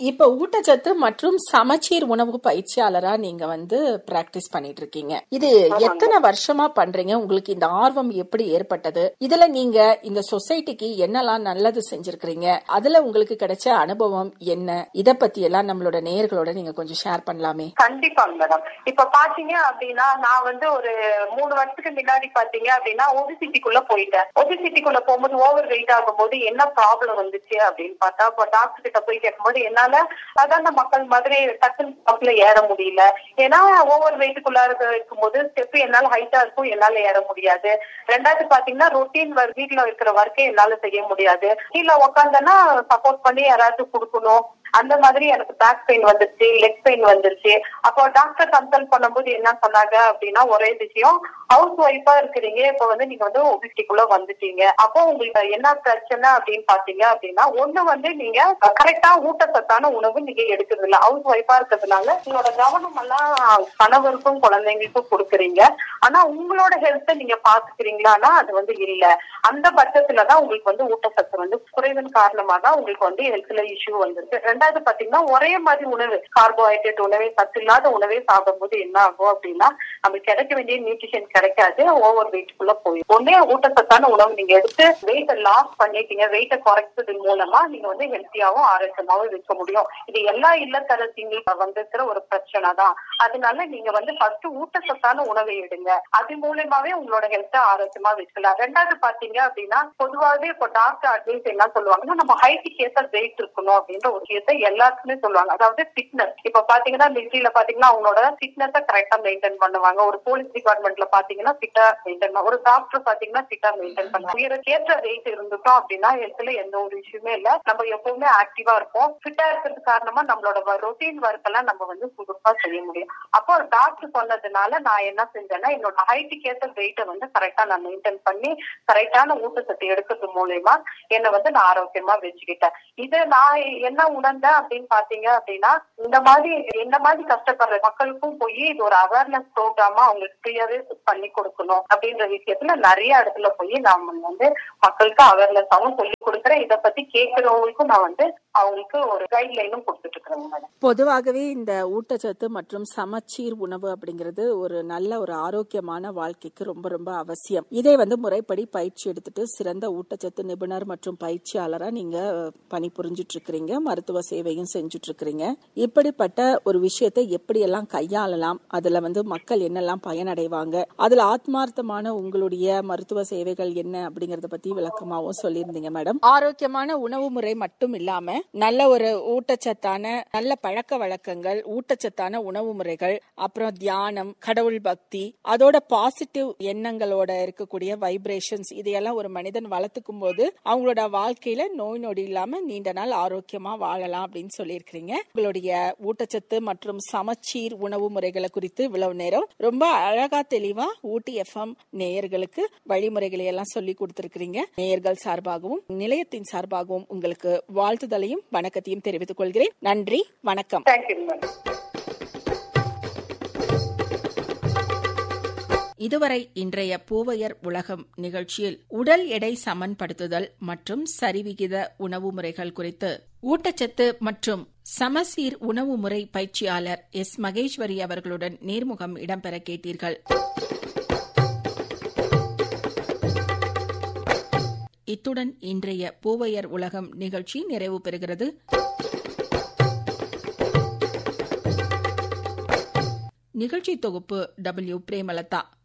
இப்ப ஊட்டச்சத்து மற்றும் சமச்சீர் உணவு பயிற்சியாளரா நீங்க வந்து பிராக்டிஸ் பண்ணிட்டு இருக்கீங்க இது எத்தனை வருஷமா பண்றீங்க உங்களுக்கு இந்த ஆர்வம் எப்படி ஏற்பட்டது இதுல நீங்க இந்த சொசைட்டிக்கு என்னெல்லாம் நல்லது செஞ்சிருக்கிறீங்க அதுல உங்களுக்கு கிடைச்ச அனுபவம் என்ன இத பத்தி எல்லாம் நம்மளோட நேயர்களோட நீங்க கொஞ்சம் ஷேர் பண்ணலாமே கண்டிப்பாங்க மேடம் இப்ப பாத்தீங்க அப்படின்னா நான் வந்து ஒரு மூணு வருஷத்துக்கு முன்னாடி பாத்தீங்க அப்படின்னா ஒபிசிட்டிக்குள்ள போயிட்டேன் ஒபிசிட்டிக்குள்ள போகும்போது ஓவர் வெயிட் ஆகும்போது என்ன ப்ராப்ளம் வந்துச்சு அப்படின்னு பார்த்தா இப்போ டாக்டர் கிட்ட போய் கேட்கும்போது என்னால சாதாரண மக்கள் மாதிரி டக்குன்னு ஸ்டாப்ல ஏற முடியல ஏன்னா ஓவர் வெயிட்டுக்குள்ள இருக்கும்போது ஸ்டெப் என்னால ஹைட்டா இருக்கும் என்னால ஏற முடியாது ரெண்டாவது பாத்தீங்கன்னா ரொட்டீன் வீட்ல இருக்கிற ஒர்க்கே என்னால செய்ய முடியாது கீழே உக்காந்தனா சப்போர்ட் பண்ணி யாராச்சும் கொடுக்கணும் அந்த மாதிரி எனக்கு பேக் பெயின் வந்துருச்சு லெக் பெயின் வந்துருச்சு அப்போ டாக்டர் கன்சல்ட் பண்ணும்போது என்ன சொன்னாங்க அப்படின்னா ஒரே விஷயம் ஹவுஸ் ஒய்ஃபா இருக்கிறீங்க இப்ப வந்து நீங்க வந்து ஒபிசிட்டிக்குள்ள வந்துட்டீங்க அப்போ உங்களுக்கு என்ன பிரச்சனை அப்படின்னு பாத்தீங்க அப்படின்னா ஒண்ணு வந்து நீங்க கரெக்டா ஊட்டச்சத்தான உணவு நீங்க எடுக்கிறது இல்ல ஹவுஸ் ஒய்ஃபா இருக்கிறதுனால உங்களோட கவனம் எல்லாம் கணவருக்கும் குழந்தைங்களுக்கும் கொடுக்குறீங்க ஆனா உங்களோட ஹெல்த்தை நீங்க பாத்துக்கிறீங்களான்னா அது வந்து இல்ல அந்த பட்சத்துலதான் உங்களுக்கு வந்து ஊட்டச்சத்து வந்து குறைவின் காரணமா தான் உங்களுக்கு வந்து ஹெல்த்ல இஷ்யூ வந்துருக்கு ரெண்டாவது பாத்தீங்கன்னா ஒரே மாதிரி உணவு கார்போஹைட்ரேட் உணவே சத்து இல்லாத உணவே சாப்பிடும்போது என்ன ஆகும் அப்படின்னா நமக்கு கிடைக்க வேண்டிய நியூட்ரிஷன் கிடைக்காது ஓவர் வெயிட்குள்ள போயிடும் ஒன்னே ஊட்டச்சத்தான உணவு நீங்க எடுத்து வெயிட்ட லாஸ் பண்ணிட்டீங்க வெயிட்ட குறைச்சது மூலமா நீங்க வந்து ஹெல்த்தியாவும் ஆரோக்கியமாவும் இருக்க முடியும் இது எல்லா இல்லத்தரசிங்களுக்கு வந்திருக்கிற ஒரு பிரச்சனை தான் அதனால நீங்க வந்து ஃபர்ஸ்ட் ஊட்டச்சத்தான உணவை எடுங்க அது மூலயமாவே உங்களோட ஹெல்த்த ஆரோக்கியமா வச்சுக்கலாம் ரெண்டாவது பாத்தீங்க அப்படின்னா பொதுவாகவே இப்போ டாக்டர் அட்வைஸ் என்ன சொல்லுவாங்கன்னா நம்ம ஹைட்டுக்கு ஏற்ற வெயிட் இருக்கணும் அப்படின்ற ஒரு விஷயத்தை எல்லாருக்குமே சொல்லுவாங்க அதாவது ஃபிட்னஸ் இப்ப பாத்தீங்கன்னா மிலிட்ரியில பாத்தீங்கன்னா அவங்களோட ஃபிட்னஸ கரெக்டா மெயின்டைன் பண்ணுவாங்க ஒரு போலீஸ் டிபார்ட்மெண்ட்ல பாத்தீங்கன்னா ஃபிட்டா மெயின்டைன் ஒரு டாக்டர் பாத்தீங்கன்னா ஃபிட்டா மெயின்டைன் பண்ணுவாங்க உயரக்கு ஏற்ற வெயிட் இருந்துட்டோம் அப்படின்னா ஹெல்த்ல எந்த ஒரு இஷ்யூமே இல்ல நம்ம எப்பவுமே ஆக்டிவா இருப்போம் ஃபிட்டா இருக்கிறது காரணமா நம்மளோட ரொட்டீன் ஒர்க் எல்லாம் நம்ம வந்து சுறுப்பா செய்ய முடியும் அப்போ டாக்டர் சொன்னதுனால நான் என்ன செஞ்சேன்னா என்னோட ஹைட்டுக்கு ஏற்ற வெயிட்டை வந்து கரெக்டா நான் மெயின்டைன் பண்ணி கரெக்டான ஊட்டச்சத்து எடுக்கிறது மூலயமா என்னை வந்து நான் ஆரோக்கியமா வச்சுக்கிட்டேன் இது நான் என்ன உணர்ந்தேன் அப்படின்னு பாத்தீங்க அப்படின்னா இந்த மாதிரி என்ன மாதிரி கஷ்டப்படுற மக்களுக்கும் போய் இது ஒரு அவேர்னஸ் ப்ரோக்ராமா அவங்களுக்கு ஃப்ரீயாவே பண்ணி கொடுக்கணும் அப்படின்ற விஷயத்துல நிறைய இடத்துல போய் நான் வந்து மக்களுக்கு அவேர்னஸாவும் சொல்லி கொடுக்குறேன் இதை பத்தி கேட்கறவங்களுக்கும் நான் வந்து அவங்களுக்கு ஒரு கைட்லைனும் கொடுத்துட்டு இருக்கிறேன் மேடம் பொதுவாகவே இந்த ஊட்டச்சத்து மற்றும் சமச்சீர் உணவு அப்படிங்கிறது ஒரு நல்ல ஒரு ஆரோக்கியமான வாழ்க்கைக்கு ரொம்ப ரொம்ப அவசியம் இதை வந்து முறைப்படி பயிற்சி எடுத்துட்டு சிறந்த ஊட்டச்சத்து நிபுணர் மற்றும் பயிற்சியாளரா நீங்க பணிபுரிஞ்சிட்டு இருக்கிறீங்க மருத்துவ சேவையும் செஞ்சுட்டு இருக்கிறீங்க இப்படிப்பட்ட ஒரு விஷயத்தை எப்படியெல்லாம் கையாளலாம் அதுல வந்து மக்கள் என்னெல்லாம் பயனடைவாங்க அதுல ஆத்மார்த்தமான உங்களுடைய மருத்துவ சேவைகள் என்ன அப்படிங்கறத பத்தி விளக்கமாவும் சொல்லியிருந்தீங்க மேடம் ஆரோக்கியமான உணவு முறை மட்டும் இல்லாம நல்ல ஒரு ஊட்டச்சத்தான நல்ல பழக்க வழக்கங்கள் ஊட்டச்சத்தான உணவு முறைகள் அப்புறம் தியானம் கடவுள் பக்தி அதோட பாசிட்டிவ் எண்ணங்களோட இருக்கக்கூடிய வைப்ரேஷன்ஸ் இதையெல்லாம் ஒரு மனிதன் வளர்த்துக்கும் போது அவங்களோட வாழ்க்கையில நோய் நொடி இல்லாம நீண்ட நாள் ஆரோக்கியமா வாழலாம் அப்படின்னு சொல்லியிருக்கிறீங்க உங்களுடைய ஊட்டச்சத்து மற்றும் சமச்சீர் உணவு முறைகளை குறித்து இவ்வளவு நேரம் ரொம்ப அழகா தெளிவா ஊட்டி எஃப்எம் நேயர்களுக்கு வழிமுறைகளை எல்லாம் சொல்லி கொடுத்திருக்கிறீங்க நேயர்கள் சார்பாகவும் நிலையத்தின் சார்பாகவும் உங்களுக்கு வாழ்த்துதலையும் வணக்கத்தையும் தெரிவித்துக் கொள்கிறேன் நன்றி வணக்கம் தேங்க்யூ மேடம் இதுவரை இன்றைய பூவையர் உலகம் நிகழ்ச்சியில் உடல் எடை சமன்படுத்துதல் மற்றும் சரிவிகித உணவு முறைகள் குறித்து ஊட்டச்சத்து மற்றும் சமசீர் உணவு முறை பயிற்சியாளர் எஸ் மகேஸ்வரி அவர்களுடன் நேர்முகம் இடம்பெற கேட்டீர்கள் இத்துடன் இன்றைய பூவையர் உலகம் நிகழ்ச்சி நிறைவு பெறுகிறது நிகழ்ச்சி தொகுப்பு டபிள்யூ பிரேமலதா